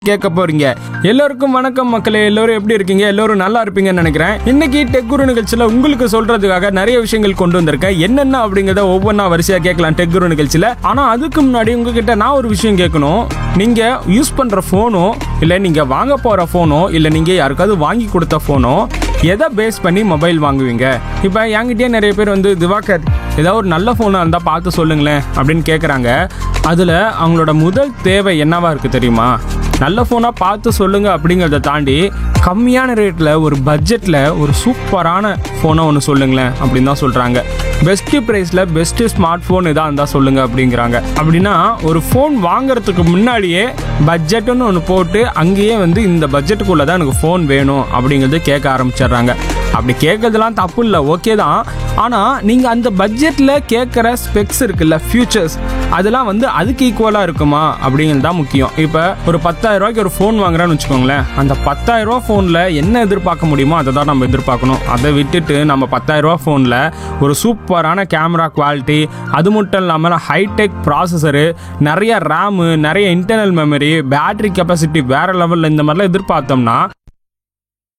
கேட்க போறீங்க எல்லோருக்கும் வணக்கம் மக்களே எல்லோரும் எப்படி இருக்கீங்க எல்லோரும் நல்லா இருப்பீங்கன்னு நினைக்கிறேன் இன்னைக்கு டெக் குரு நிகழ்ச்சியில உங்களுக்கு சொல்றதுக்காக நிறைய விஷயங்கள் கொண்டு வந்திருக்கேன் என்னென்ன அப்படிங்கறத ஒவ்வொன்றா வரிசையா கேட்கலாம் டெக் குரு நிகழ்ச்சியில ஆனா அதுக்கு முன்னாடி உங்ககிட்ட நான் ஒரு விஷயம் கேட்கணும் நீங்க யூஸ் பண்ற போனோ இல்ல நீங்க வாங்க போற போனோ இல்ல நீங்க யாருக்காவது வாங்கி கொடுத்த போனோ எதை பேஸ் பண்ணி மொபைல் வாங்குவீங்க இப்போ என்கிட்டயே நிறைய பேர் வந்து திவாகர் ஏதாவது ஒரு நல்ல ஃபோனாக இருந்தால் பார்த்து சொல்லுங்களேன் அப்படின்னு கேட்குறாங்க அதில் அவங்களோட முதல் தேவை என்னவா இருக்குது தெரியுமா நல்ல ஃபோனாக பார்த்து சொல்லுங்க அப்படிங்கிறத தாண்டி கம்மியான ரேட்டில் ஒரு பட்ஜெட்டில் ஒரு சூப்பரான ஃபோனை ஒன்று சொல்லுங்களேன் அப்படின்னு தான் சொல்கிறாங்க பெஸ்ட்டு ப்ரைஸில் பெஸ்ட்டு ஸ்மார்ட் ஃபோன் இதாக இருந்தால் சொல்லுங்க அப்படிங்கிறாங்க அப்படின்னா ஒரு ஃபோன் வாங்குறதுக்கு முன்னாடியே பட்ஜெட்டுன்னு ஒன்று போட்டு அங்கேயே வந்து இந்த பட்ஜெட்டுக்குள்ளே தான் எனக்கு ஃபோன் வேணும் அப்படிங்கிறது கேட்க ஆரம்பிச்சிடுறாங்க அப்படி கேட்கறதுலாம் தப்பு இல்லை ஓகே தான் ஆனால் நீங்கள் அந்த பட்ஜெட்டில் கேட்குற ஸ்பெக்ஸ் இருக்குல்ல ஃபியூச்சர்ஸ் அதெல்லாம் வந்து அதுக்கு ஈக்குவலாக இருக்குமா அப்படிங்கிறது தான் முக்கியம் இப்போ ஒரு பத்தாயிரம் ரூபாய்க்கு ஒரு ஃபோன் வாங்குறேன்னு வச்சுக்கோங்களேன் அந்த பத்தாயிரம் ரூபா ஃபோனில் என்ன எதிர்பார்க்க முடியுமோ அதை தான் நம்ம எதிர்பார்க்கணும் அதை விட்டுட்டு நம்ம பத்தாயிரம் ரூபா ஃபோனில் ஒரு சூப்பரான கேமரா குவாலிட்டி அது மட்டும் இல்லாமல் ஹைடெக் ப்ராசஸரு நிறைய ரேமு நிறைய இன்டர்னல் மெமரி பேட்டரி கெப்பாசிட்டி வேற லெவலில் இந்த மாதிரிலாம் எதிர்பார்த்தோம்னா